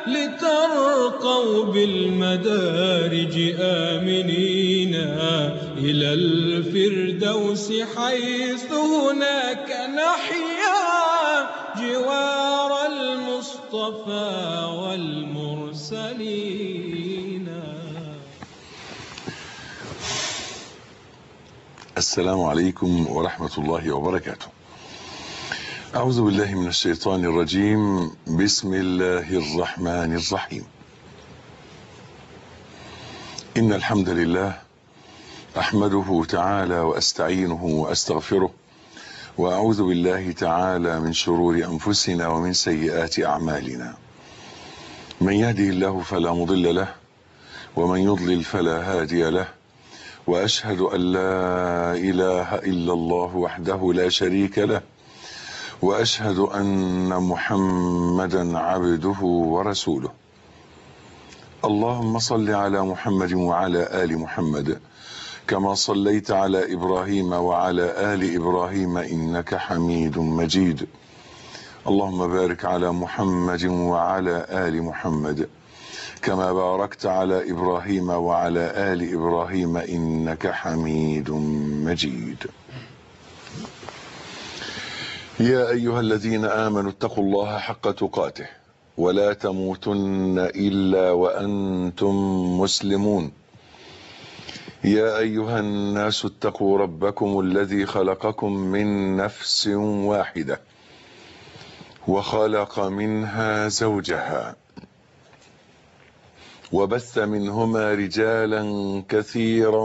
لترقوا بالمدارج آمنين إلى الفردوس حيث هناك نحيا جوار المصطفى والمرسلين السلام عليكم ورحمة الله وبركاته أعوذ بالله من الشيطان الرجيم بسم الله الرحمن الرحيم إن الحمد لله أحمده تعالى وأستعينه وأستغفره وأعوذ بالله تعالى من شرور أنفسنا ومن سيئات أعمالنا من يهده الله فلا مضل له ومن يضلل فلا هادي له وأشهد أن لا إله إلا الله وحده لا شريك له واشهد ان محمدا عبده ورسوله اللهم صل على محمد وعلى ال محمد كما صليت على ابراهيم وعلى ال ابراهيم انك حميد مجيد اللهم بارك على محمد وعلى ال محمد كما باركت على ابراهيم وعلى ال ابراهيم انك حميد مجيد يا أيها الذين آمنوا اتقوا الله حق تقاته ولا تموتن إلا وأنتم مسلمون يا أيها الناس اتقوا ربكم الذي خلقكم من نفس واحدة وخلق منها زوجها وبث منهما رجالا كثيرا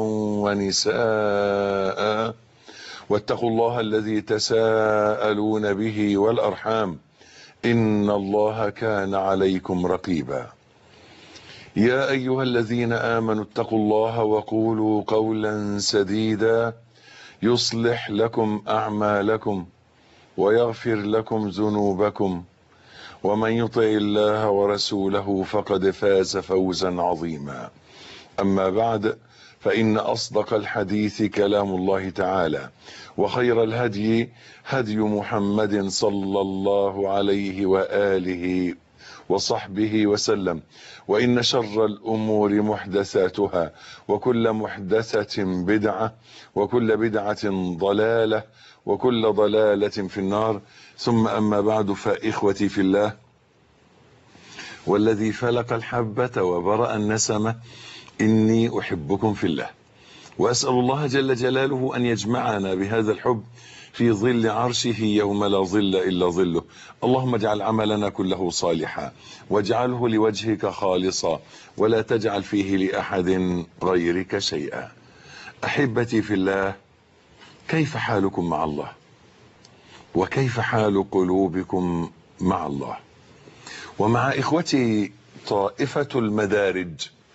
ونساء واتقوا الله الذي تساءلون به والأرحام إن الله كان عليكم رقيبا يا أيها الذين آمنوا اتقوا الله وقولوا قولا سديدا يصلح لكم أعمالكم ويغفر لكم ذنوبكم ومن يطع الله ورسوله فقد فاز فوزا عظيما أما بعد فإن أصدق الحديث كلام الله تعالى وخير الهدي هدي محمد صلى الله عليه وآله وصحبه وسلم وإن شر الأمور محدثاتها وكل محدثة بدعة وكل بدعة ضلالة وكل ضلالة في النار ثم أما بعد فإخوتي في الله والذي فلق الحبة وبرأ النسمة إني أحبكم في الله وأسأل الله جل جلاله أن يجمعنا بهذا الحب في ظل عرشه يوم لا ظل إلا ظله اللهم اجعل عملنا كله صالحا واجعله لوجهك خالصا ولا تجعل فيه لأحد غيرك شيئا أحبتي في الله كيف حالكم مع الله وكيف حال قلوبكم مع الله ومع إخوتي طائفة المدارج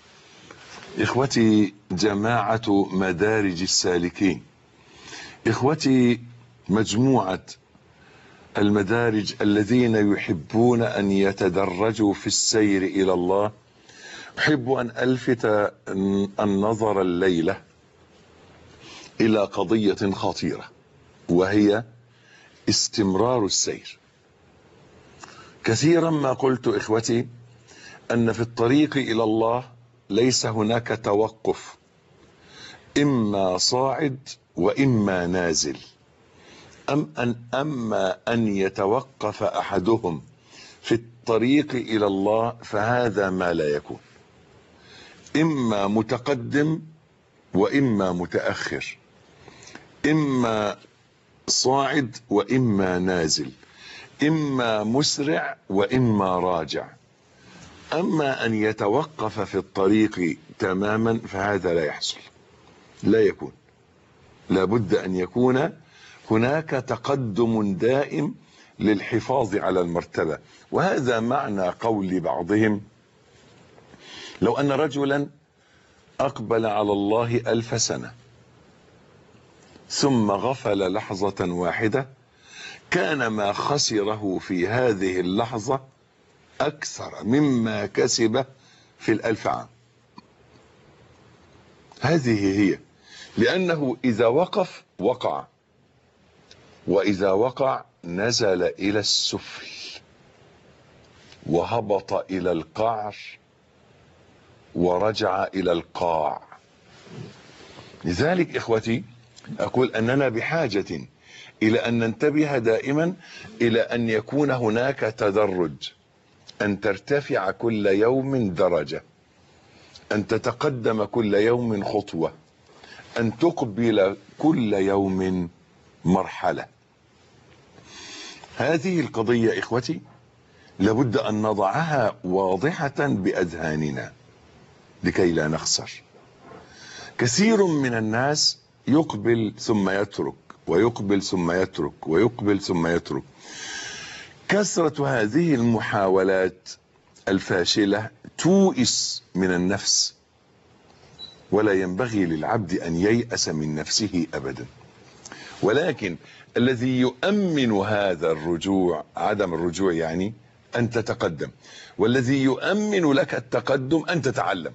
إخوتي جماعة مدارج السالكين إخوتي مجموعة المدارج الذين يحبون أن يتدرجوا في السير إلى الله أحب أن ألفت النظر الليلة إلى قضية خطيرة وهي استمرار السير كثيرا ما قلت إخوتي أن في الطريق إلى الله ليس هناك توقف إما صاعد وإما نازل أم أن أما أن يتوقف أحدهم في الطريق إلى الله فهذا ما لا يكون إما متقدم وإما متأخر إما صاعد وإما نازل إما مسرع وإما راجع أما أن يتوقف في الطريق تماما فهذا لا يحصل لا يكون لابد أن يكون هناك تقدم دائم للحفاظ على المرتبة وهذا معنى قول بعضهم لو أن رجلا أقبل على الله ألف سنة ثم غفل لحظة واحدة كان ما خسره في هذه اللحظة أكثر مما كسب في الألف عام هذه هي لأنه إذا وقف وقع وإذا وقع نزل إلى السفل وهبط إلى القعر ورجع إلى القاع لذلك إخوتي أقول أننا بحاجة إلى أن ننتبه دائما إلى أن يكون هناك تدرج أن ترتفع كل يوم درجة أن تتقدم كل يوم خطوة أن تقبل كل يوم مرحلة هذه القضية إخوتي لابد أن نضعها واضحة بأذهاننا لكي لا نخسر كثير من الناس يقبل ثم يترك ويقبل ثم يترك ويقبل ثم يترك كثرة هذه المحاولات الفاشلة توئس من النفس ولا ينبغي للعبد أن ييأس من نفسه أبدا ولكن الذي يؤمن هذا الرجوع عدم الرجوع يعني أن تتقدم والذي يؤمن لك التقدم أن تتعلم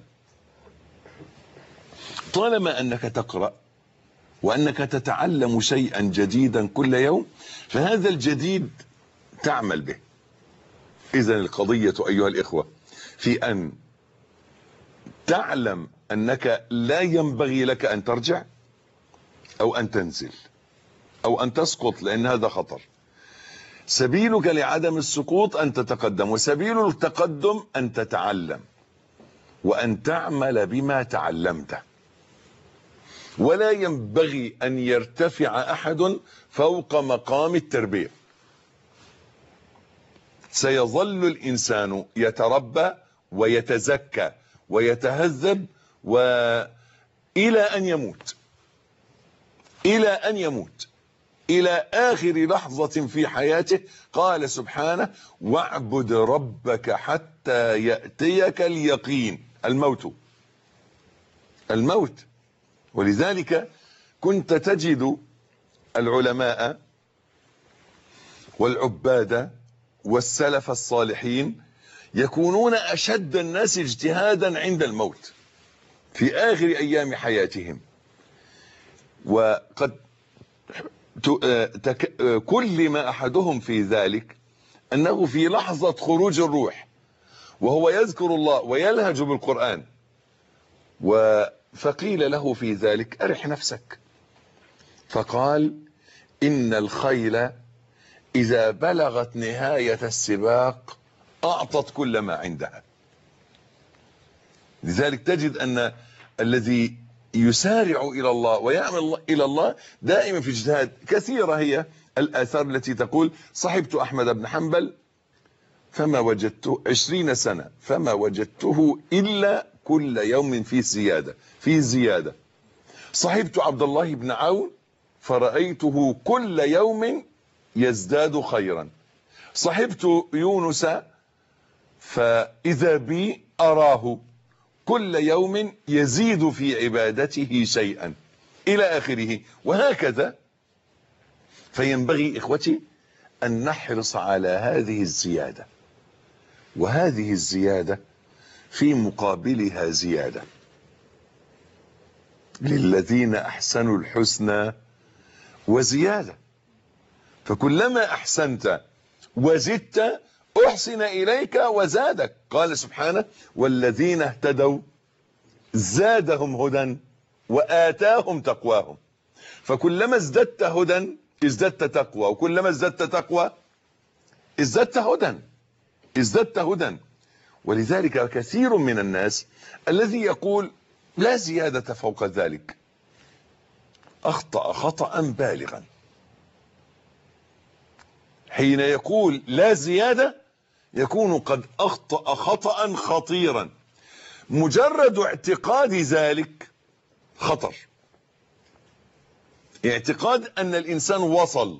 طالما أنك تقرأ وأنك تتعلم شيئا جديدا كل يوم فهذا الجديد تعمل به إذا القضية أيها الإخوة في أن تعلم أنك لا ينبغي لك أن ترجع أو أن تنزل أو أن تسقط لأن هذا خطر سبيلك لعدم السقوط أن تتقدم وسبيل التقدم أن تتعلم وأن تعمل بما تعلمته ولا ينبغي أن يرتفع أحد فوق مقام التربية سيظل الإنسان يتربى ويتزكى ويتهذب وإلى أن يموت إلى أن يموت إلى آخر لحظة في حياته قال سبحانه واعبد ربك حتى يأتيك اليقين الموت الموت ولذلك كنت تجد العلماء والعباد والسلف الصالحين يكونون أشد الناس اجتهادا عند الموت في آخر أيام حياتهم وقد كل ما أحدهم في ذلك أنه في لحظة خروج الروح وهو يذكر الله ويلهج بالقرآن فقيل له في ذلك أرح نفسك فقال إن الخيل إذا بلغت نهاية السباق أعطت كل ما عندها لذلك تجد أن الذي يسارع إلى الله ويعمل إلى الله دائما في اجتهاد كثيرة هي الآثار التي تقول صحبت أحمد بن حنبل فما وجدته عشرين سنة فما وجدته إلا كل يوم في زيادة في زيادة صحبت عبد الله بن عون فرأيته كل يوم يزداد خيرا صحبت يونس فإذا بي أراه كل يوم يزيد في عبادته شيئا إلى آخره وهكذا فينبغي إخوتي أن نحرص على هذه الزيادة وهذه الزيادة في مقابلها زيادة للذين أحسنوا الحسنى وزيادة فكلما أحسنت وزدت أحسن إليك وزادك قال سبحانه والذين اهتدوا زادهم هدى وآتاهم تقواهم فكلما ازددت هدى ازددت تقوى وكلما ازددت تقوى ازددت هدى ازددت هدى ولذلك كثير من الناس الذي يقول لا زيادة فوق ذلك أخطأ خطأ بالغا حين يقول لا زيادة يكون قد أخطأ خطأ خطيرا مجرد اعتقاد ذلك خطر اعتقاد أن الإنسان وصل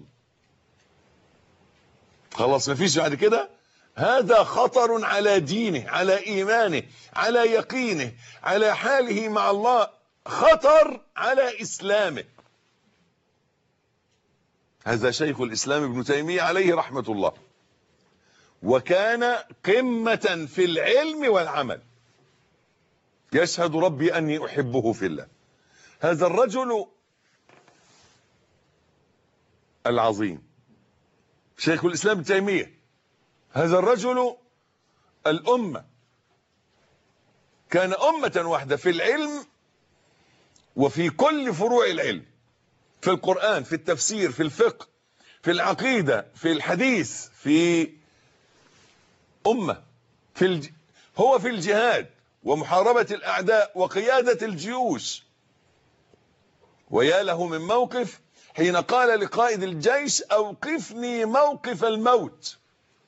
خلاص ما فيش بعد كده هذا خطر على دينه على إيمانه على يقينه على حاله مع الله خطر على إسلامه هذا شيخ الإسلام ابن تيمية عليه رحمة الله وكان قمة في العلم والعمل يشهد ربي أني أحبه في الله هذا الرجل العظيم شيخ الإسلام ابن تيمية هذا الرجل الأمة كان أمة واحدة في العلم وفي كل فروع العلم في القرآن في التفسير في الفقه في العقيدة في الحديث في أمة في الج... هو في الجهاد ومحاربة الأعداء وقيادة الجيوش ويا له من موقف حين قال لقائد الجيش أوقفني موقف الموت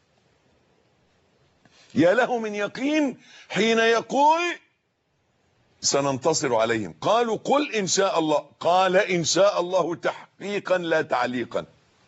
يا له من يقين حين يقول سننتصر عليهم قالوا قل إن شاء الله قال إن شاء الله تحقيقا لا تعليقا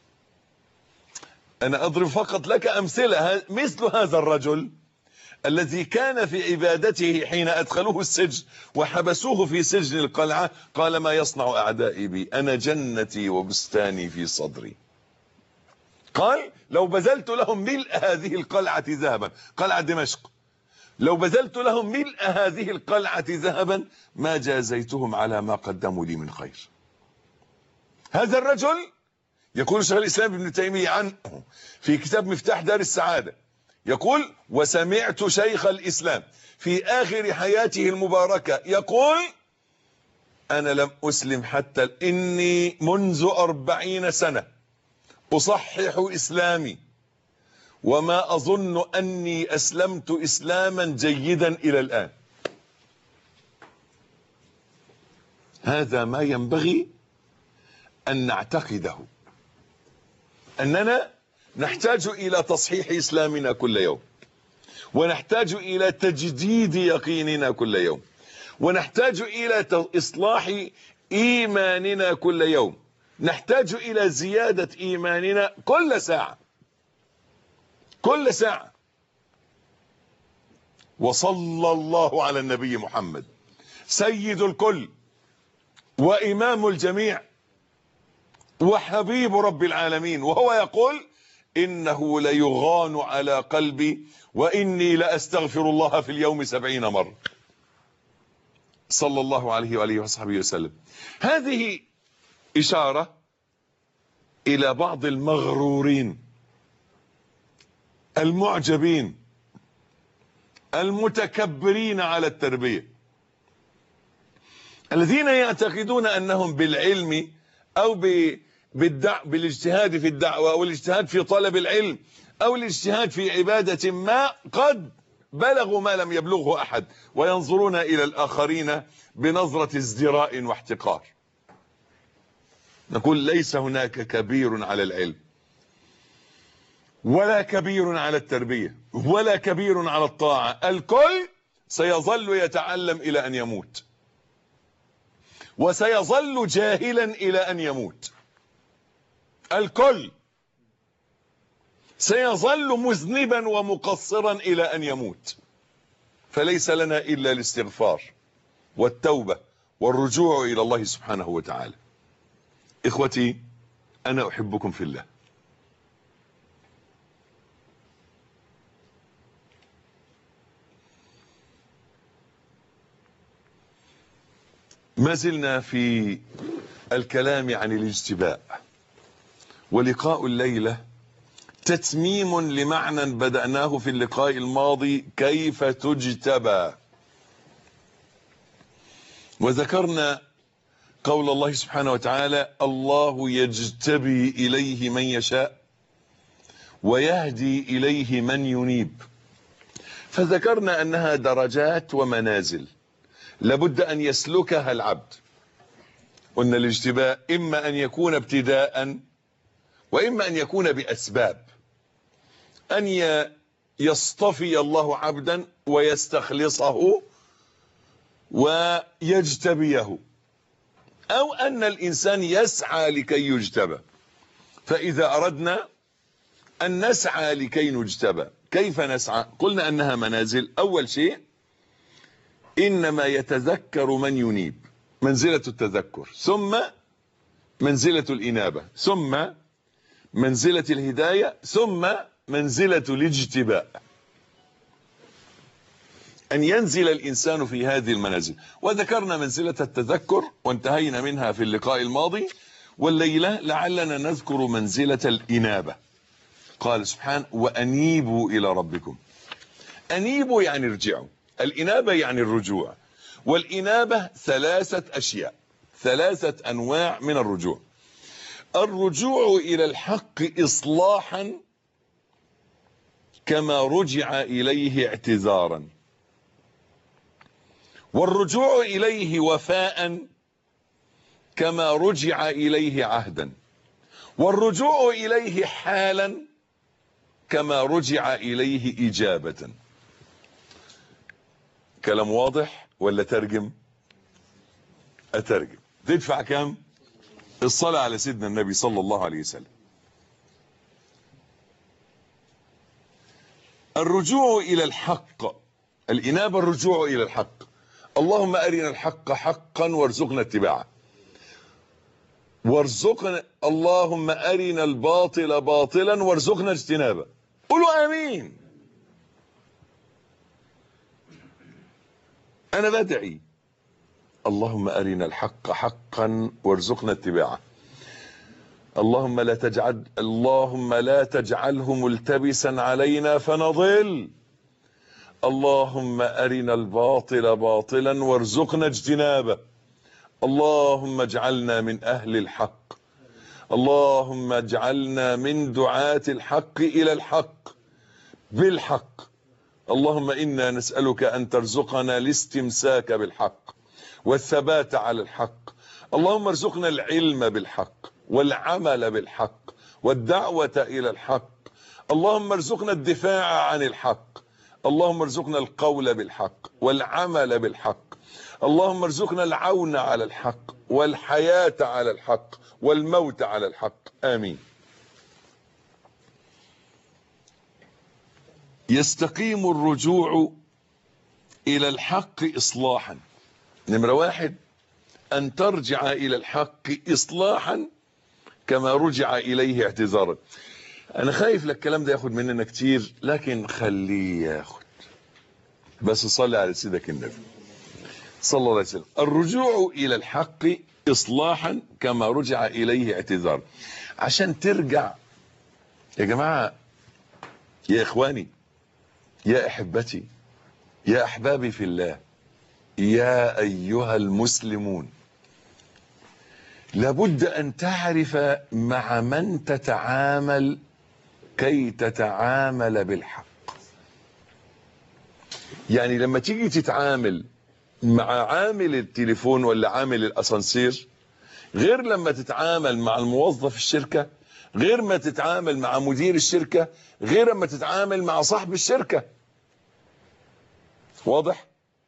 أنا أضرب فقط لك أمثلة مثل هذا الرجل الذي كان في عبادته حين أدخلوه السجن وحبسوه في سجن القلعة قال ما يصنع أعدائي بي أنا جنتي وبستاني في صدري قال لو بذلت لهم ملء هذه القلعة ذهبا قلعة دمشق لو بذلت لهم ملء هذه القلعة ذهبا ما جازيتهم على ما قدموا لي من خير هذا الرجل يقول شيخ الإسلام ابن تيمية عنه في كتاب مفتاح دار السعادة يقول وسمعت شيخ الإسلام في آخر حياته المباركة يقول أنا لم أسلم حتى إني منذ أربعين سنة أصحح إسلامي وما أظن أني أسلمت إسلاما جيدا إلى الآن هذا ما ينبغي أن نعتقده أننا نحتاج إلى تصحيح إسلامنا كل يوم ونحتاج إلى تجديد يقيننا كل يوم ونحتاج إلى إصلاح إيماننا كل يوم نحتاج إلى زيادة إيماننا كل ساعة كل ساعة وصلى الله على النبي محمد سيد الكل وإمام الجميع وحبيب رب العالمين وهو يقول إنه ليغان على قلبي وإني لأستغفر الله في اليوم سبعين مرة صلى الله عليه وآله وصحبه وسلم هذه إشارة إلى بعض المغرورين المعجبين المتكبرين على التربية الذين يعتقدون أنهم بالعلم أو بالدع... بالاجتهاد في الدعوة أو الاجتهاد في طلب العلم أو الاجتهاد في عبادة ما قد بلغوا ما لم يبلغه أحد وينظرون إلى الآخرين بنظرة ازدراء واحتقار نقول ليس هناك كبير على العلم ولا كبير على التربية ولا كبير على الطاعة الكل سيظل يتعلم إلى أن يموت وسيظل جاهلا إلى أن يموت الكل سيظل مذنبا ومقصرا إلى أن يموت فليس لنا إلا الاستغفار والتوبة والرجوع إلى الله سبحانه وتعالى إخوتي أنا أحبكم في الله ما زلنا في الكلام عن الاجتباء ولقاء الليلة تتميم لمعنى بدأناه في اللقاء الماضي كيف تجتبى وذكرنا قول الله سبحانه وتعالى الله يجتبي إليه من يشاء ويهدي إليه من ينيب فذكرنا أنها درجات ومنازل لابد أن يسلكها العبد قلنا الاجتباء إما أن يكون ابتداء وإما أن يكون بأسباب أن يصطفي الله عبدا ويستخلصه ويجتبيه أو أن الإنسان يسعى لكي يجتبى فإذا أردنا أن نسعى لكي نجتبى كيف نسعى قلنا أنها منازل أول شيء إنما يتذكر من ينيب منزلة التذكر ثم منزلة الإنابة ثم منزلة الهداية ثم منزلة الاجتباء أن ينزل الإنسان في هذه المنازل وذكرنا منزلة التذكر وانتهينا منها في اللقاء الماضي والليلة لعلنا نذكر منزلة الإنابة قال سبحانه وأنيبوا إلى ربكم أنيبوا يعني ارجعوا الإنابة يعني الرجوع والإنابة ثلاثة أشياء ثلاثة أنواع من الرجوع الرجوع إلى الحق إصلاحا كما رجع إليه اعتذارا والرجوع إليه وفاء كما رجع إليه عهدا والرجوع إليه حالا كما رجع إليه إجابة كلام واضح ولا ترجم أترجم تدفع كم الصلاة على سيدنا النبي صلى الله عليه وسلم الرجوع إلى الحق الإنابة الرجوع إلى الحق اللهم أرنا الحق حقا وارزقنا اتباعه وارزقنا اللهم أرنا الباطل باطلا وارزقنا اجتنابه قولوا آمين أنا بدعي اللهم أرنا الحق حقا وارزقنا اتباعه اللهم لا تجعل اللهم لا تجعله ملتبسا علينا فنضل اللهم أرنا الباطل باطلا وارزقنا اجتنابه اللهم اجعلنا من أهل الحق اللهم اجعلنا من دعاة الحق إلى الحق بالحق اللهم إنا نسألك أن ترزقنا الاستمساك بالحق والثبات على الحق اللهم ارزقنا العلم بالحق والعمل بالحق والدعوة إلى الحق اللهم ارزقنا الدفاع عن الحق اللهم ارزقنا القول بالحق والعمل بالحق اللهم ارزقنا العون على الحق والحياة على الحق والموت على الحق آمين يستقيم الرجوع إلى الحق إصلاحا نمرة واحد أن ترجع إلى الحق إصلاحا كما رجع إليه اعتذارا أنا خايف لك الكلام ده ياخد مننا كتير لكن خليه ياخد بس صلي على سيدك النبي صلى الله عليه وسلم الرجوع إلى الحق إصلاحا كما رجع إليه اعتذارا عشان ترجع يا جماعة يا إخواني يا أحبتي يا أحبابي في الله يا أيها المسلمون لابد أن تعرف مع من تتعامل كي تتعامل بالحق يعني لما تيجي تتعامل مع عامل التليفون ولا عامل الأسانسير غير لما تتعامل مع الموظف الشركة غير ما تتعامل مع مدير الشركة غير ما تتعامل مع صاحب الشركة واضح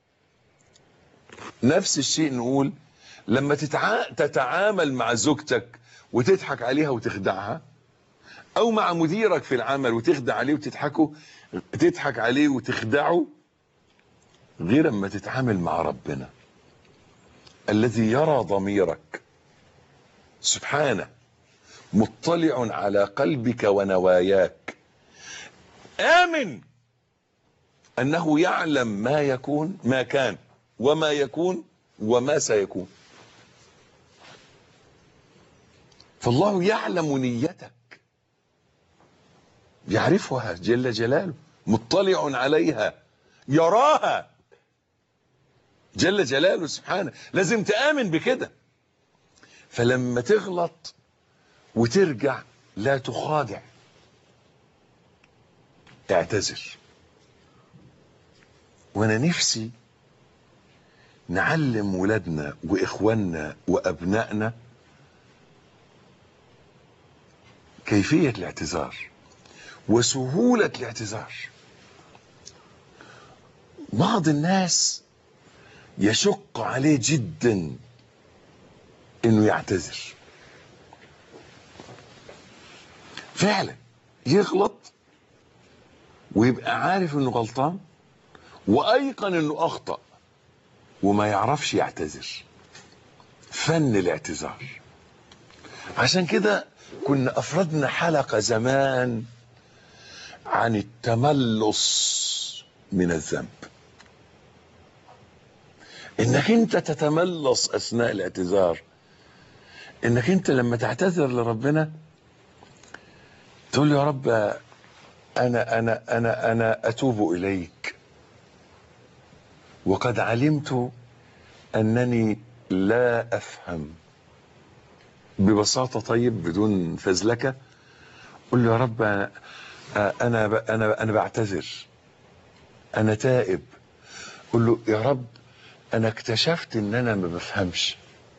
نفس الشيء نقول لما تتع... تتعامل مع زوجتك وتضحك عليها وتخدعها او مع مديرك في العمل وتخدع عليه وتضحكه تضحك عليه وتخدعه غير اما تتعامل مع ربنا الذي يرى ضميرك سبحانه مطلع على قلبك ونواياك آمن أنه يعلم ما يكون ما كان وما يكون وما سيكون فالله يعلم نيتك يعرفها جل جلاله مطلع عليها يراها جل جلاله سبحانه لازم تآمن بكده فلما تغلط وترجع لا تخادع اعتذر وانا نفسي نعلم ولادنا واخواننا وابنائنا كيفية الاعتذار وسهولة الاعتذار بعض الناس يشق عليه جدا انه يعتذر فعلا يغلط ويبقى عارف انه غلطان وايقن انه اخطأ وما يعرفش يعتذر فن الاعتذار عشان كده كنا افردنا حلقة زمان عن التملص من الذنب انك انت تتملص اثناء الاعتذار انك انت لما تعتذر لربنا تقول له يا رب انا انا انا انا اتوب اليك وقد علمت أنني لا أفهم ببساطة طيب بدون فزلكة قل له يا رب أنا أنا ب- أنا أنا بعتذر أنا تائب قل له يا رب أنا اكتشفت إن أنا ما بفهمش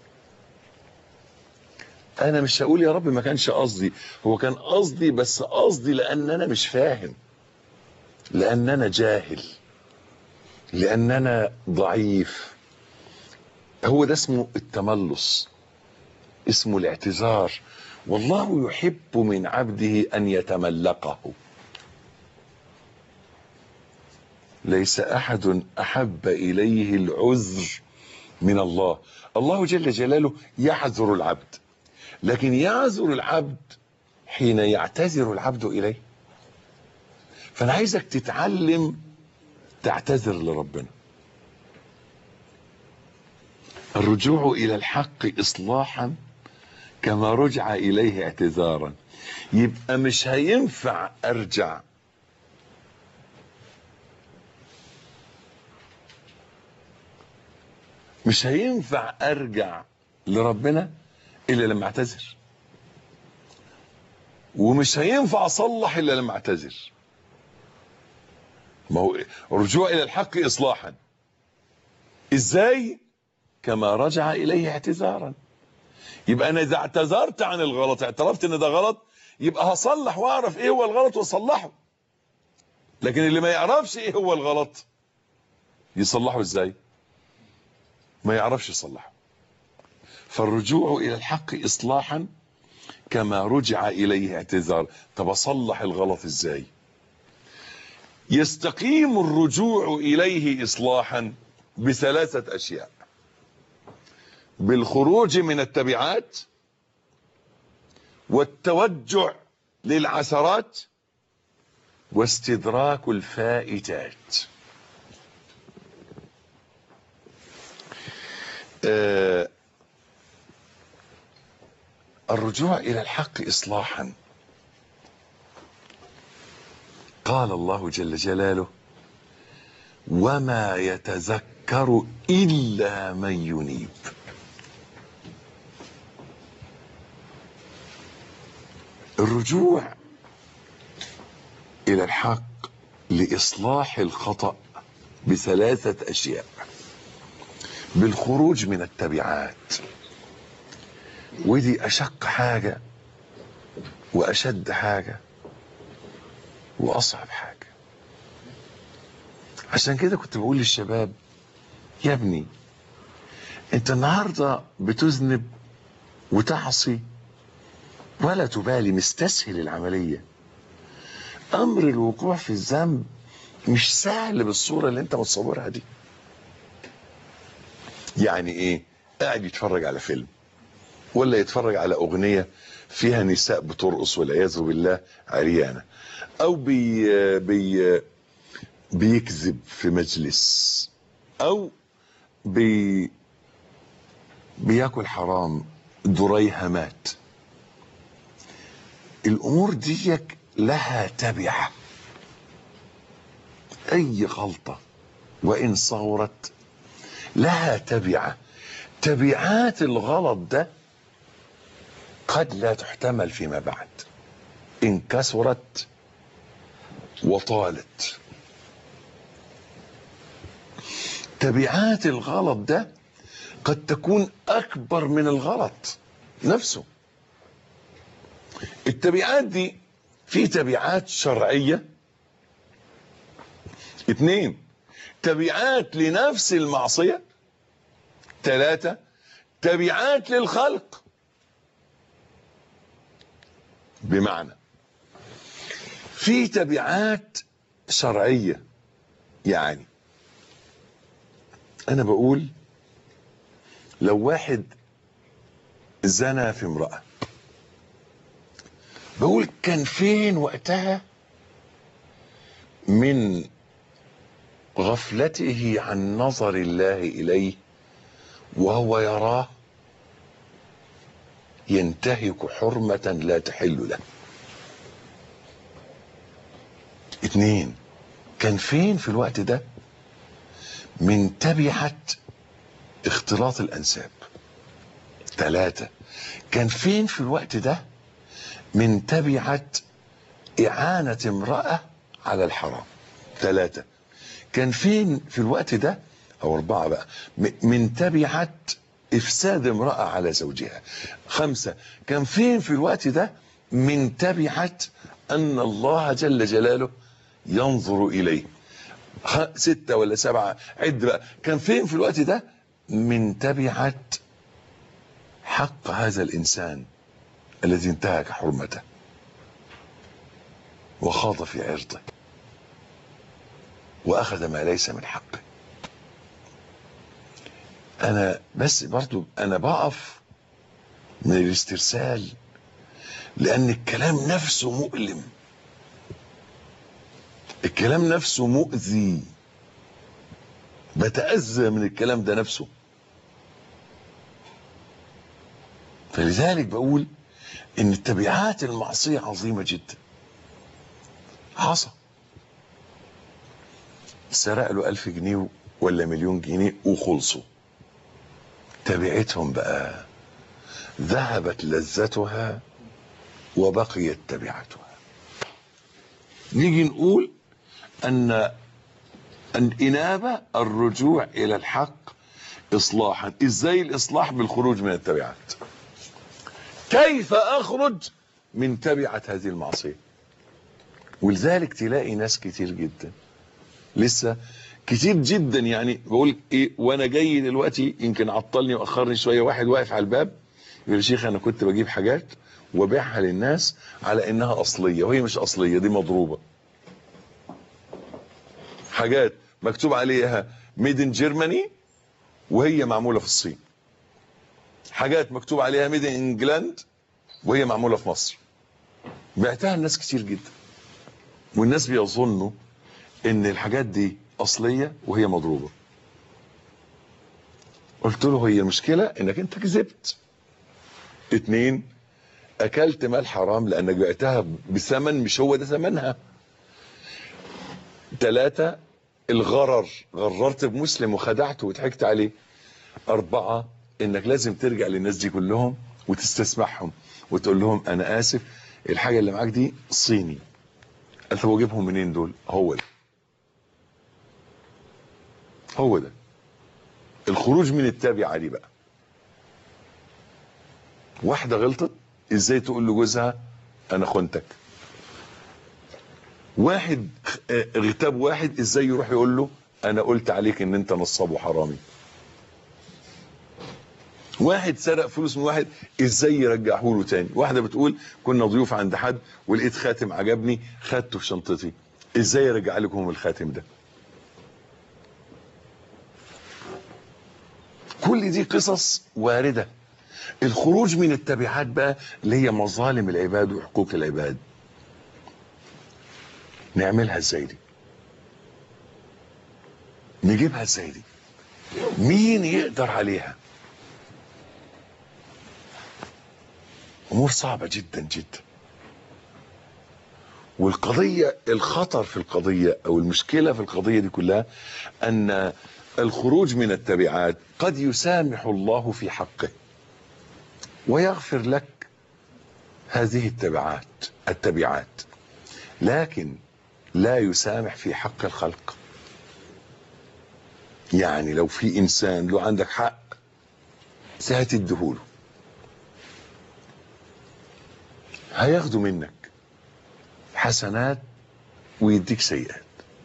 أنا مش هقول يا رب ما كانش قصدي هو كان قصدي بس قصدي لأن أنا مش فاهم لأن أنا جاهل لأن أنا ضعيف هو ده اسمه التملص اسمه الاعتذار والله يحب من عبده أن يتملقه ليس أحد أحب إليه العذر من الله الله جل جلاله يعذر العبد لكن يعذر العبد حين يعتذر العبد إليه فأنا عايزك تتعلم تعتذر لربنا الرجوع إلى الحق إصلاحا كما رجع إليه اعتذارا يبقى مش هينفع أرجع مش هينفع أرجع لربنا إلا لما أعتذر ومش هينفع أصلح إلا لما أعتذر ما هو رجوع إلى الحق إصلاحا إزاي كما رجع إليه اعتذارا يبقى أنا إذا اعتذرت عن الغلط اعترفت إن ده غلط يبقى هصلح وأعرف إيه هو الغلط وأصلحه لكن اللي ما يعرفش إيه هو الغلط يصلحه إزاي ما يعرفش يصلحه فالرجوع إلى الحق إصلاحا كما رجع إليه اعتذار طب أصلح الغلط إزاي يستقيم الرجوع إليه إصلاحا بثلاثة أشياء بالخروج من التبعات والتوجع للعثرات واستدراك الفائتات آه الرجوع إلى الحق إصلاحا قال الله جل جلاله وما يتذكر إلا من ينيب الرجوع إلى الحق لإصلاح الخطأ بثلاثة أشياء بالخروج من التبعات ودي أشق حاجة وأشد حاجة وأصعب حاجة عشان كده كنت بقول للشباب يا ابني انت النهاردة بتذنب وتعصي ولا تبالي مستسهل العملية أمر الوقوع في الذنب مش سهل بالصورة اللي انت متصورها دي يعني ايه قاعد يتفرج على فيلم ولا يتفرج على اغنيه فيها نساء بترقص والعياذ بالله عريانه او بي بي بيكذب في مجلس او بي بياكل حرام دريهمات الامور ديك لها تبعه اي غلطه وان صغرت لها تبعه تبعات الغلط ده قد لا تحتمل فيما بعد إن كثرت وطالت تبعات الغلط ده قد تكون أكبر من الغلط نفسه التبعات دي في تبعات شرعية اتنين تبعات لنفس المعصية ثلاثة تبعات للخلق بمعنى في تبعات شرعية يعني أنا بقول لو واحد زنى في امرأة بقول كان فين وقتها من غفلته عن نظر الله إليه وهو يراه ينتهك حرمة لا تحل له اتنين كان فين في الوقت ده من تبعة اختلاط الأنساب ثلاثة كان فين في الوقت ده من تبعة إعانة امرأة على الحرام ثلاثة كان فين في الوقت ده أو أربعة بقى م- من تبعة إفساد امرأة على زوجها خمسة كان فين في الوقت ده من تبعة أن الله جل جلاله ينظر إليه خ- ستة ولا سبعة عد بقى كان فين في الوقت ده من تبعة حق هذا الإنسان الذي انتهك حرمته وخاض في عرضه وأخذ ما ليس من حقه أنا بس برضو أنا بقف من الاسترسال لأن الكلام نفسه مؤلم الكلام نفسه مؤذي بتأذى من الكلام ده نفسه فلذلك بقول ان التبعات المعصية عظيمة جدا حصل سرق له ألف جنيه ولا مليون جنيه وخلصوا تبعتهم بقى ذهبت لذتها وبقيت تبعتها نيجي نقول أن الإنابة الرجوع إلى الحق إصلاحا إزاي الإصلاح بالخروج من التبعات كيف أخرج من تبعة هذه المعصية ولذلك تلاقي ناس كتير جدا لسه كتير جدا يعني بقول ايه وانا جاي دلوقتي يمكن عطلني واخرني شويه واحد واقف على الباب يقول يا شيخ انا كنت بجيب حاجات وبيعها للناس على انها اصليه وهي مش اصليه دي مضروبه حاجات مكتوب عليها ميد ان جيرماني وهي معموله في الصين حاجات مكتوب عليها ميد ان انجلاند وهي معموله في مصر بعتها الناس كتير جدا والناس بيظنوا ان الحاجات دي اصليه وهي مضروبه قلت له هي المشكله انك انت كذبت اتنين اكلت مال حرام لانك بعتها بثمن مش هو ده ثمنها تلاتة الغرر غررت بمسلم وخدعته وضحكت عليه أربعة إنك لازم ترجع للناس دي كلهم وتستسمحهم وتقول لهم أنا آسف الحاجة اللي معاك دي صيني قال طب واجيبهم منين دول هو ده هو ده الخروج من التابعة دي بقى واحدة غلطت ازاي تقول لجوزها انا خنتك واحد اه، اغتاب واحد ازاي يروح يقول له انا قلت عليك ان انت نصاب وحرامي واحد سرق فلوس من واحد ازاي يرجعه له تاني واحده بتقول كنا ضيوف عند حد ولقيت خاتم عجبني خدته في شنطتي ازاي ارجع لكم الخاتم ده كل دي قصص وارده الخروج من التبعات بقى اللي هي مظالم العباد وحقوق العباد نعملها ازاي دي نجيبها ازاي دي مين يقدر عليها امور صعبه جدا جدا والقضيه الخطر في القضيه او المشكله في القضيه دي كلها ان الخروج من التبعات قد يسامح الله في حقه ويغفر لك هذه التبعات التبعات لكن لا يسامح في حق الخلق يعني لو في انسان له عندك حق هتديهوله هياخده منك حسنات ويديك سيئات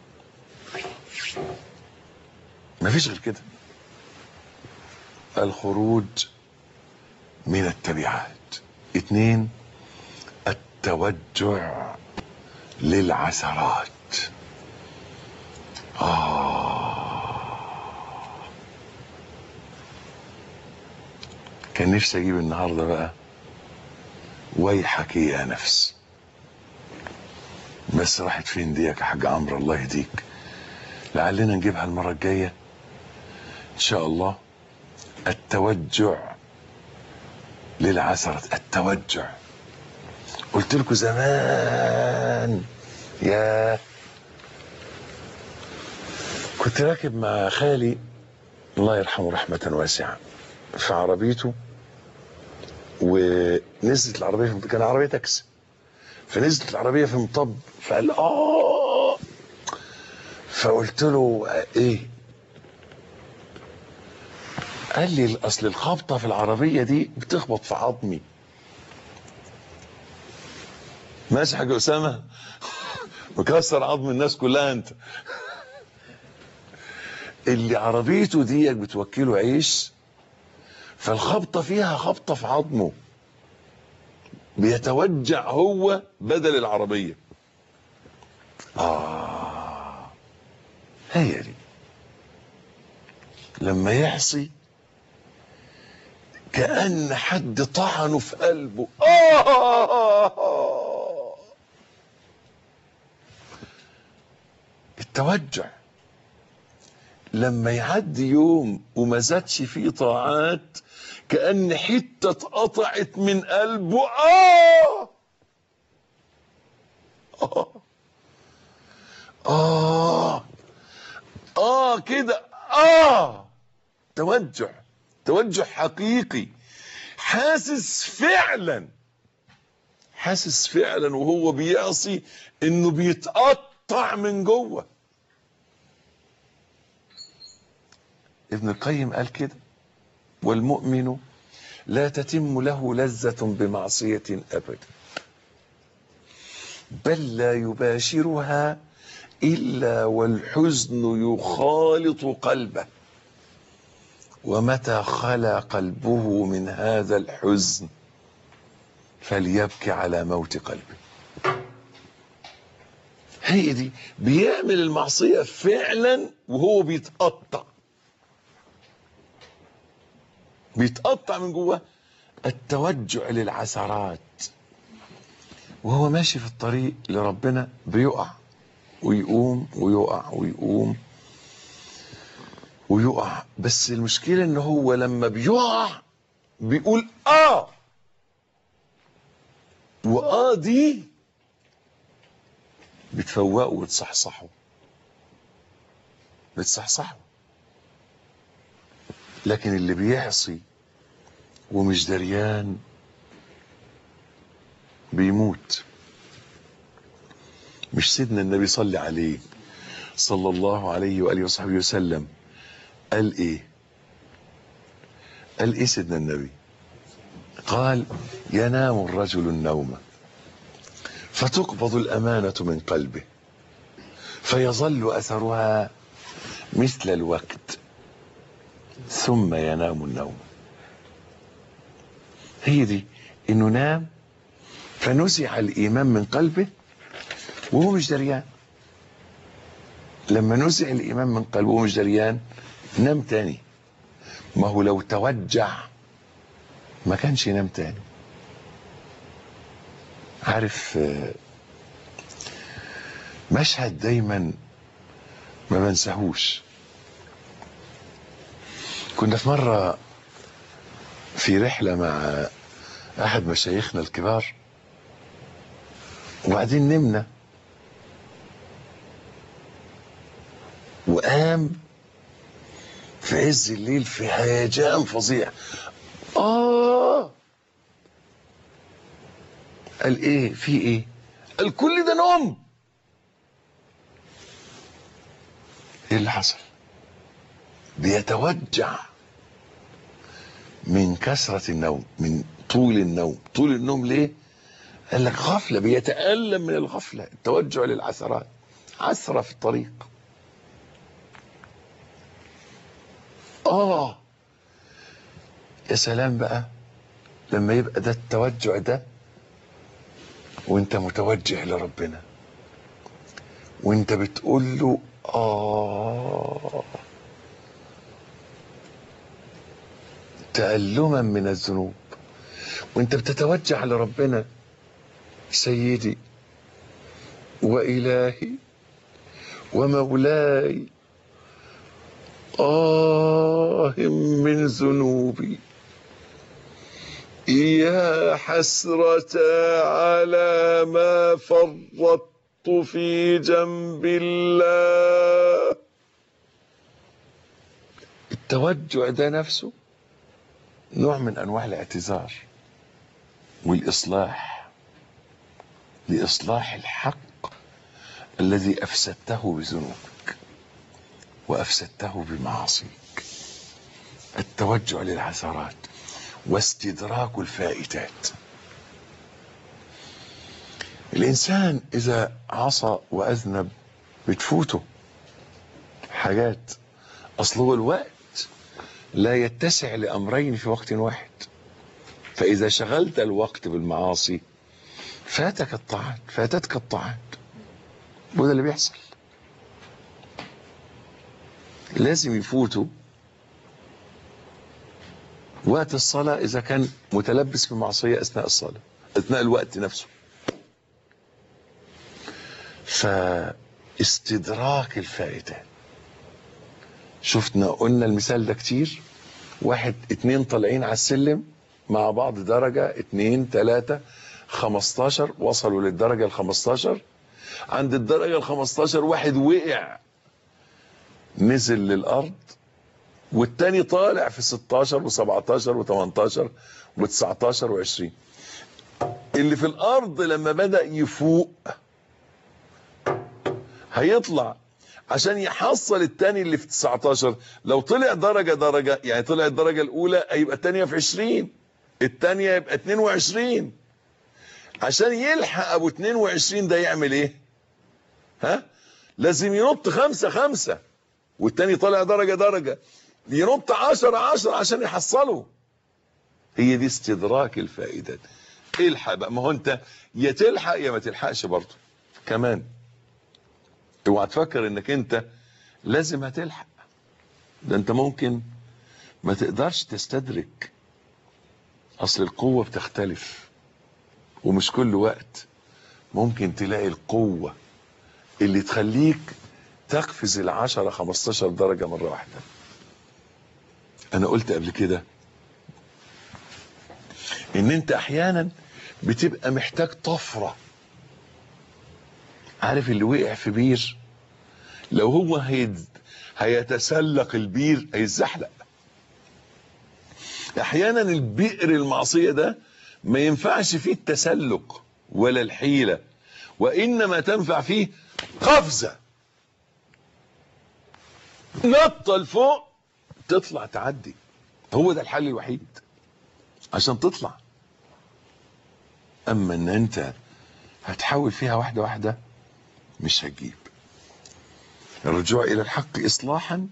مفيش غير كده الخروج من التبعات اتنين التوجع للعثرات آه كان نفسي اجيب النهارده بقى ويحك يا نفس بس راحت فين دي يا حاج عمرو الله يهديك لعلنا نجيبها المره الجايه ان شاء الله التوجع للعثرة التوجع قلت لكم زمان يا كنت راكب مع خالي الله يرحمه رحمة واسعة في عربيته ونزلت العربية في كان عربية تاكسي فنزلت العربية في مطب فقال آه فقلت له إيه قال لي أصل الخبطة في العربية دي بتخبط في عظمي ماشي حاجة أسامة مكسر عظم الناس كلها أنت اللي عربيته ديت بتوكله عيش فالخبطة فيها خبطة في عظمه بيتوجع هو بدل العربية آه هي دي لما يعصي كأن حد طعنه في قلبه آه التوجع لما يعدي يوم وما زادش فيه طاعات كأن حتة اتقطعت من قلبه آه آه آه آه كده آه توجع توجع حقيقي حاسس فعلا حاسس فعلا وهو بيعصي انه بيتقطع من جوه ابن القيم قال كده والمؤمن لا تتم له لذة بمعصية أبدا بل لا يباشرها إلا والحزن يخالط قلبه ومتى خلا قلبه من هذا الحزن فليبكي على موت قلبه هي دي بيعمل المعصية فعلا وهو بيتقطع بيتقطع من جوه التوجع للعثرات وهو ماشي في الطريق لربنا بيقع ويقوم ويقع ويقوم ويقع بس المشكلة ان هو لما بيقع بيقول اه واه دي بتفوقه وتصحصحه بتصحصحه لكن اللي بيعصي ومش دريان بيموت مش سيدنا النبي صلى عليه صلى الله عليه وآله وصحبه وسلم قال ايه قال ايه سيدنا النبي قال ينام الرجل النوم فتقبض الأمانة من قلبه فيظل أثرها مثل الوقت ثم ينام النوم هي دي انه نام فنزع الايمان من قلبه وهو مش دريان لما نزع الايمان من قلبه وهو مش دريان نام تاني ما هو لو توجع ما كانش ينام تاني عارف مشهد دايما ما بنساهوش كنا في مرة في رحلة مع أحد مشايخنا الكبار وبعدين نمنا وقام في عز الليل في هيجان فظيع آه قال إيه في إيه قال كل ده نوم إيه اللي حصل بيتوجع من كثرة النوم من طول النوم طول النوم ليه قال لك غفلة بيتألم من الغفلة التوجع للعثرات عثرة في الطريق آه يا سلام بقى لما يبقى ده التوجع ده وانت متوجه لربنا وانت بتقول له آه تألما من الذنوب وانت بتتوجع لربنا سيدي وإلهي ومولاي آه من ذنوبي يا حسرة على ما فرطت في جنب الله التوجع ده نفسه نوع من انواع الاعتذار والاصلاح لاصلاح الحق الذي افسدته بذنوبك وافسدته بمعاصيك التوجع للعثرات واستدراك الفائتات الانسان اذا عصى واذنب بتفوته حاجات اصل هو الوقت لا يتسع لامرين في وقت واحد فاذا شغلت الوقت بالمعاصي فاتك الطاعات فاتتك الطاعات وده اللي بيحصل لازم يفوتوا وقت الصلاة إذا كان متلبس بمعصية أثناء الصلاة أثناء الوقت نفسه فاستدراك الفائتات شفنا قلنا المثال ده كتير واحد اتنين طالعين على السلم مع بعض درجة اتنين تلاتة خمستاشر وصلوا للدرجة الخمستاشر عند الدرجة الخمستاشر واحد وقع نزل للأرض والتاني طالع في 16 و17 و18 و19 و20 اللي في الارض لما بدأ يفوق هيطلع عشان يحصل التاني اللي في 19 لو طلع درجة درجة يعني طلع الدرجة الاولى هيبقى التانية في 20 التانية يبقى 22 عشان يلحق ابو 22 ده يعمل ايه ها لازم ينط خمسة خمسة والتاني طالع درجة درجة ينط عشرة عشرة عشان يحصله هي دي استدراك الفائدات الحق بقى ما هو انت يا تلحق يا ما تلحقش برضه كمان اوعى تفكر انك انت لازم هتلحق ده انت ممكن ما تقدرش تستدرك اصل القوة بتختلف ومش كل وقت ممكن تلاقي القوة اللي تخليك تقفز العشرة خمستاشر درجة مرة واحدة انا قلت قبل كده ان انت احيانا بتبقى محتاج طفرة عارف اللي وقع في بير لو هو هيد هيتسلق البير هيتزحلق احيانا البئر المعصية ده ما ينفعش فيه التسلق ولا الحيلة وانما تنفع فيه قفزة نطة لفوق تطلع تعدي هو ده الحل الوحيد عشان تطلع اما ان انت هتحاول فيها واحدة واحدة مش هتجيب الرجوع الى الحق اصلاحا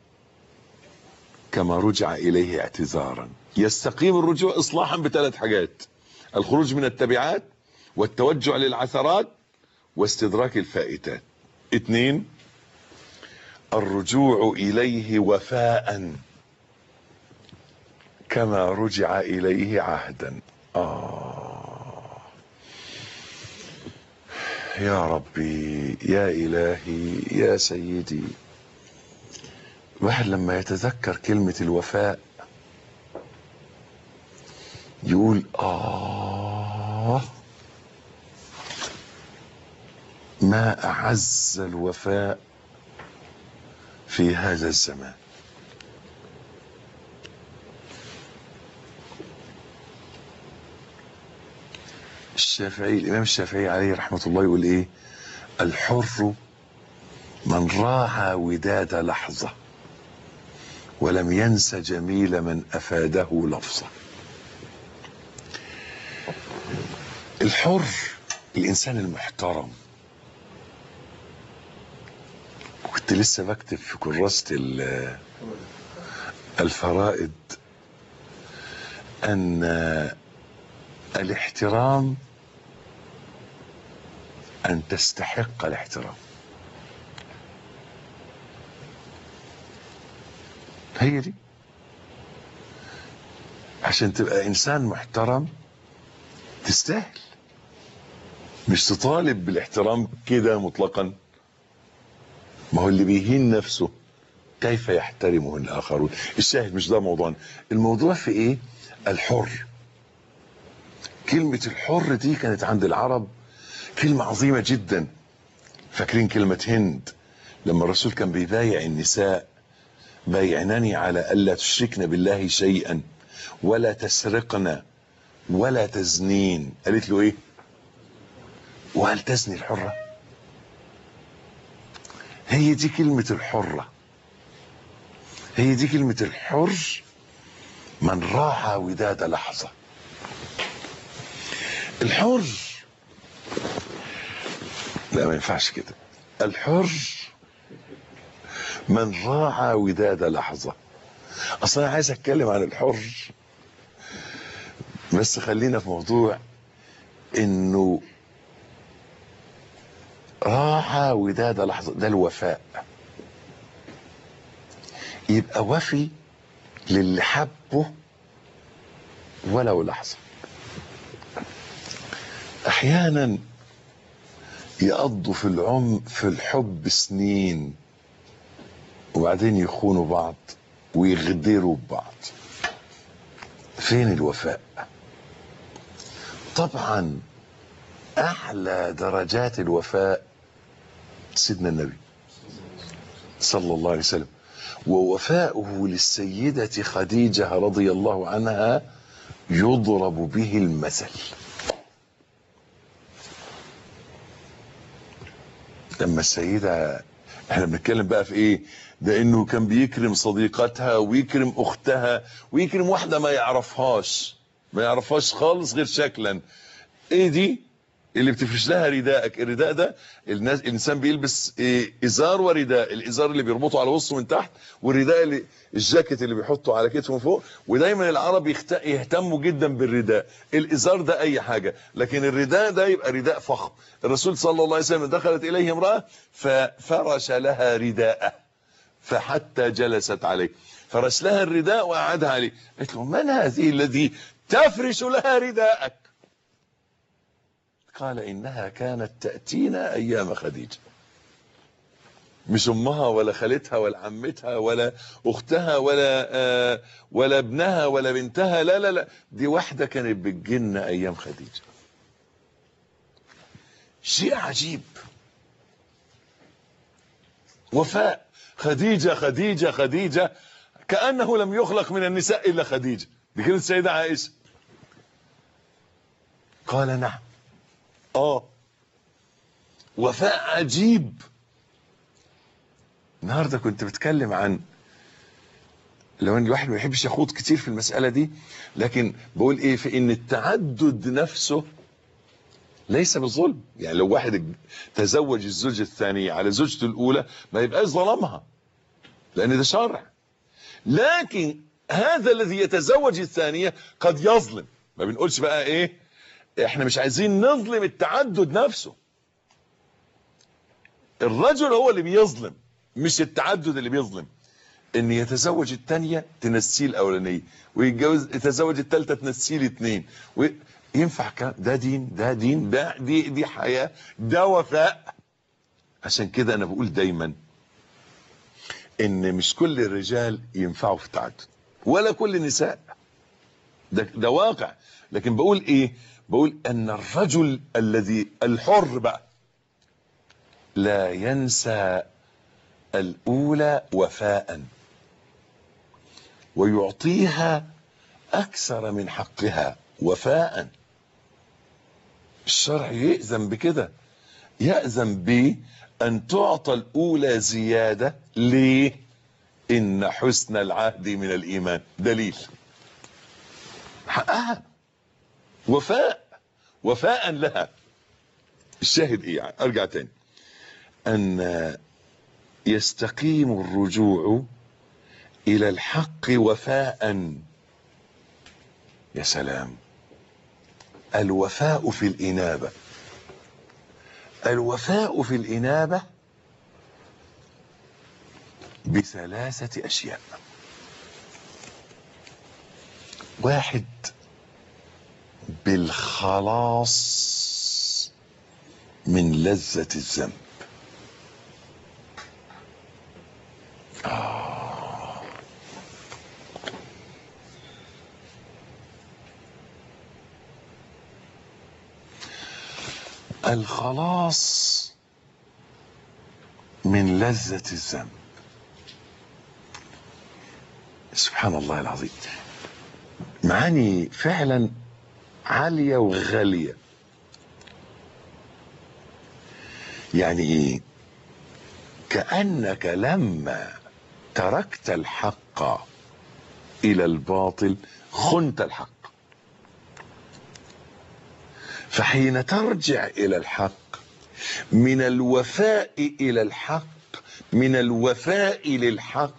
كما رجع اليه اعتذارا يستقيم الرجوع اصلاحا بثلاث حاجات الخروج من التبعات والتوجع للعثرات واستدراك الفائتات اتنين الرجوع اليه وفاء كما رجع اليه عهدا آه يا ربي يا الهي يا سيدي الواحد لما يتذكر كلمة الوفاء يقول آه ما أعز الوفاء في هذا الزمان الشافعي الإمام الشافعي عليه رحمة الله يقول إيه الحر من راعى وداد لحظة ولم ينس جميل من أفاده لفظة الحر الإنسان المحترم كنت لسه بكتب في كراسة الفرائد أن الاحترام أن تستحق الاحترام هي دي عشان تبقى إنسان محترم تستاهل مش تطالب بالاحترام كده مطلقا ما هو اللي بيهين نفسه كيف يحترمه الآخرون الشاهد مش ده موضوعنا الموضوع في إيه الحر كلمة الحر دي كانت عند العرب كلمة عظيمة جدا فاكرين كلمة هند لما الرسول كان بيبايع النساء بايعنني على ألا تشركن بالله شيئا ولا تسرقن ولا تزنين قالت له ايه وهل تزني الحرة هي دي كلمة الحرة هي دي كلمة الحر من راعى وداد لحظة الحر لا ما ينفعش كده الحر من راعى وداد لحظة اصلا انا عايز اتكلم عن الحر بس خلينا في موضوع انه راعى وداد لحظة ده الوفاء يبقى وفي للي حبه ولو لحظة احيانا يقضوا في العم في الحب سنين وبعدين يخونوا بعض ويغدروا ببعض فين الوفاء طبعا اعلى درجات الوفاء سيدنا النبي صلى الله عليه وسلم ووفاؤه للسيدة خديجة رضي الله عنها يضرب به المثل لما السيدة احنا بنتكلم بقى في ايه ده انه كان بيكرم صديقتها ويكرم اختها ويكرم واحدة ما يعرفهاش ما يعرفهاش خالص غير شكلا ايه دي اللي بتفرش لها رداءك الرداء ده الناس الانسان بيلبس إيه ازار ورداء الازار اللي بيربطه على وسطه من تحت والرداء اللي الجاكيت اللي بيحطه على كتفه من فوق ودايما العرب يخت... يهتموا جدا بالرداء الازار ده اي حاجه لكن الرداء ده يبقى رداء فخم الرسول صلى الله عليه وسلم دخلت اليه امراه ففرش لها رداءه فحتى جلست عليه فرش لها الرداء وقعدها عليه قالت له من هذه الذي تفرش لها رداءك قال إنها كانت تأتينا أيام خديجة مش أمها ولا خالتها ولا عمتها ولا أختها ولا آه ولا ابنها ولا بنتها لا لا لا دي واحدة كانت بتجينا أيام خديجة شيء عجيب وفاء خديجة خديجة خديجة كأنه لم يخلق من النساء إلا خديجة دي كانت السيدة عائشة قال نعم اه وفاء عجيب النهارده كنت بتكلم عن لو ان الواحد ما يحبش يخوض كتير في المساله دي لكن بقول ايه في ان التعدد نفسه ليس بالظلم يعني لو واحد تزوج الزوجه الثانيه على زوجته الاولى ما يبقاش ظلمها لان ده شرع لكن هذا الذي يتزوج الثانيه قد يظلم ما بنقولش بقى ايه احنا مش عايزين نظلم التعدد نفسه الرجل هو اللي بيظلم مش التعدد اللي بيظلم ان يتزوج الثانيه تنسيه الاولانيه ويتجوز يتزوج الثالثه تنسيه الاثنين ينفع كلام ده دين ده دين ده دي دي حياه ده وفاء عشان كده انا بقول دايما ان مش كل الرجال ينفعوا في التعدد ولا كل النساء ده ده واقع لكن بقول ايه بقول ان الرجل الذي الحر بقى لا ينسى الاولى وفاء ويعطيها اكثر من حقها وفاء الشرع يأذن بكده يأذن بأن تعطى الأولى زيادة ليه إن حسن العهد من الإيمان دليل حقها وفاء وفاء لها الشاهد ايه يعني ارجع تاني ان يستقيم الرجوع الى الحق وفاء يا سلام الوفاء في الانابه الوفاء في الانابه بثلاثه اشياء واحد بالخلاص من لذة الذنب آه. الخلاص من لذة الذنب سبحان الله العظيم معاني فعلا عالية وغالية يعني ايه كأنك لما تركت الحق إلى الباطل خنت الحق فحين ترجع إلى الحق من الوفاء إلى الحق من الوفاء للحق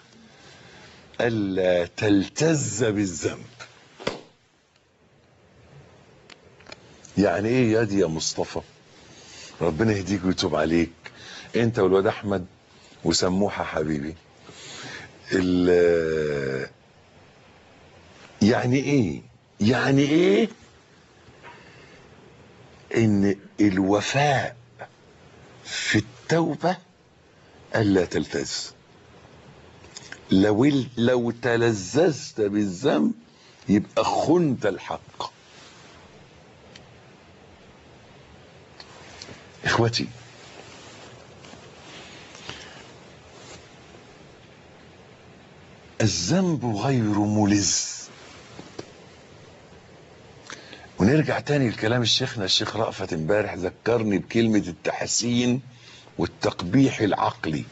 ألا تلتز بالذنب يعني ايه يا دي يا مصطفى ربنا يهديك ويتوب عليك انت والواد احمد وسموحه حبيبي ال- يعني ايه يعني ايه ان الوفاء في التوبه الا تلتز لو ال- لو تلذذت بالذنب يبقى خنت الحق اخوتي الذنب غير ملز ونرجع تاني لكلام الشيخنا الشيخ رأفت امبارح ذكرني بكلمة التحسين والتقبيح العقلي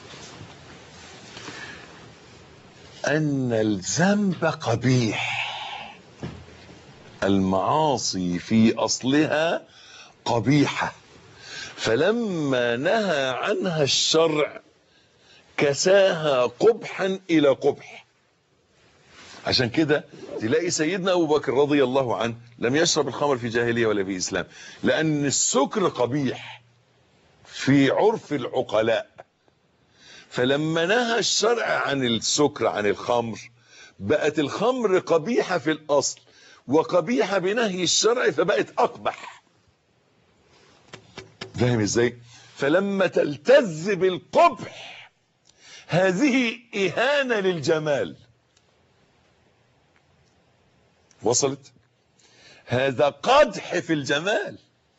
أن الذنب قبيح المعاصي في أصلها قبيحة فلما نهى عنها الشرع كساها قبحا إلى قبح عشان كده تلاقي سيدنا أبو بكر رضي الله عنه لم يشرب الخمر في جاهلية ولا في إسلام لأن السكر قبيح في عرف العقلاء فلما نهى الشرع عن السكر عن الخمر بقت الخمر قبيحة في الأصل وقبيحة بنهي الشرع فبقت أقبح فاهم ازاي فلما تلتز بالقبح هذه إهانة للجمال وصلت هذا قدح في الجمال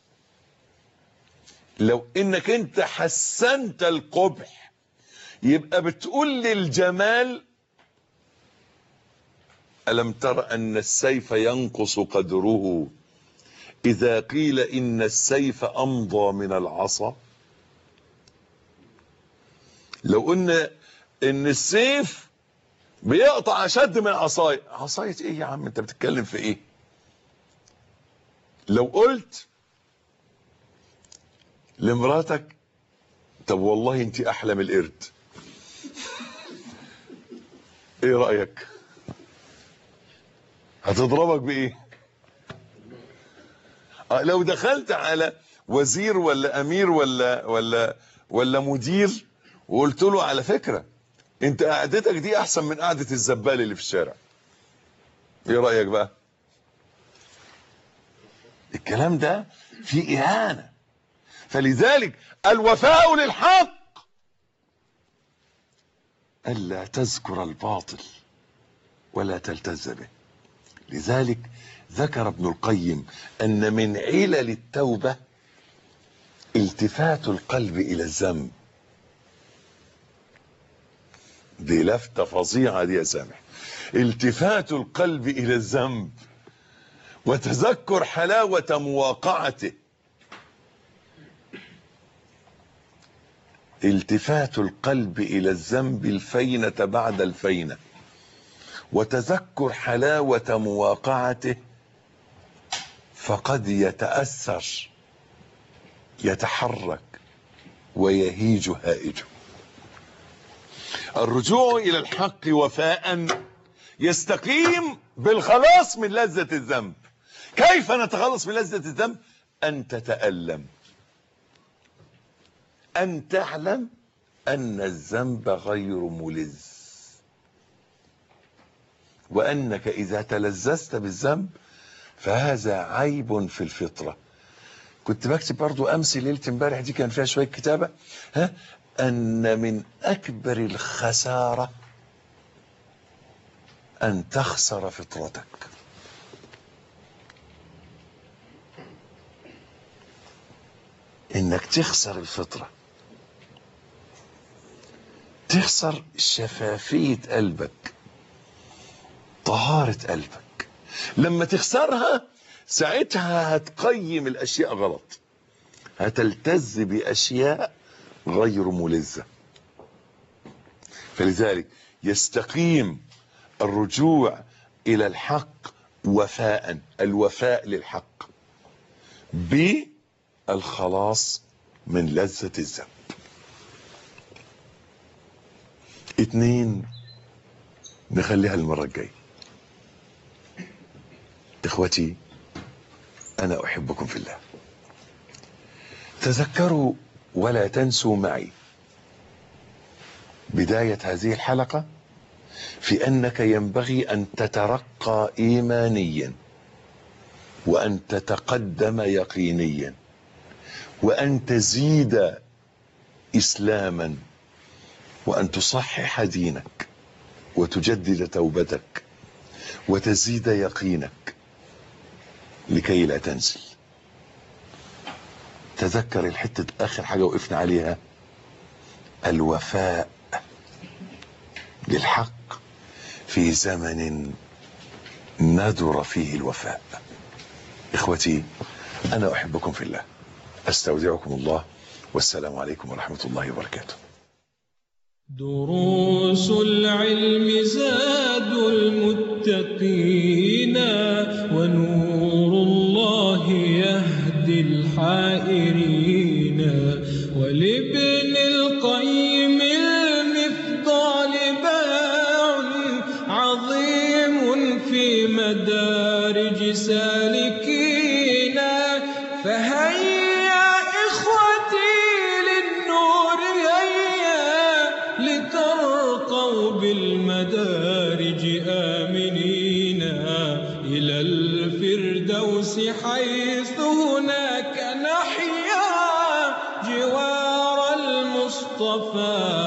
لو انك انت حسنت القبح يبقى بتقول للجمال ألم تر أن السيف ينقص قدره إذا قيل إن السيف أمضى من العصا لو قلنا إن السيف بيقطع أشد من عصاية عصاية إيه يا عم أنت بتتكلم في إيه لو قلت لمراتك طب والله أنت أحلى من القرد إيه رأيك هتضربك بإيه آه، لو دخلت على وزير ولا امير ولا ولا ولا مدير وقلت له على فكره انت قعدتك دي احسن من قعده الزبال اللي في الشارع ايه رايك بقى الكلام ده فيه اهانه فلذلك الوفاء للحق الا تذكر الباطل ولا تلتز به لذلك ذكر ابن القيم ان من علل التوبه التفات القلب الى الذنب دي لفته فظيعه دي يا سامح التفات القلب الى الذنب وتذكر حلاوه مواقعته التفات القلب الى الذنب الفينه بعد الفينه وتذكر حلاوه مواقعته فقد يتاثر يتحرك ويهيج هائجه الرجوع الى الحق وفاء يستقيم بالخلاص من لذة الذنب كيف نتخلص من لذة الذنب ان تتألم ان تعلم ان الذنب غير ملز وانك اذا تلذذت بالذنب فهذا عيب في الفطره كنت بكتب برضو امس ليله امبارح دي كان فيها شويه كتابه ها ان من اكبر الخساره ان تخسر فطرتك انك تخسر الفطره تخسر شفافيه قلبك طهارة قلبك لما تخسرها ساعتها هتقيم الاشياء غلط هتلتز باشياء غير ملزه فلذلك يستقيم الرجوع الى الحق وفاء الوفاء للحق بالخلاص من لذة الذنب اتنين نخليها المرة الجاية اخوتي انا احبكم في الله تذكروا ولا تنسوا معي بداية هذه الحلقة في انك ينبغي ان تترقى ايمانيا وان تتقدم يقينيا وان تزيد اسلاما وان تصحح دينك وتجدد توبتك وتزيد يقينك لكي لا تنزل تذكر الحتة اخر حاجة وقفنا عليها الوفاء للحق في زمن ندر فيه الوفاء اخوتي انا احبكم في الله استودعكم الله والسلام عليكم ورحمة الله وبركاته دروس العلم زاد المتقين ونور الله يهدي الحائرين ولابن القيم المفضال باع عظيم في مدارج سالكين فهيا إخوتي للنور هيا لترقوا بالمدارج آمنين إلى الفردوس حيث هناك نحيا جوار المصطفى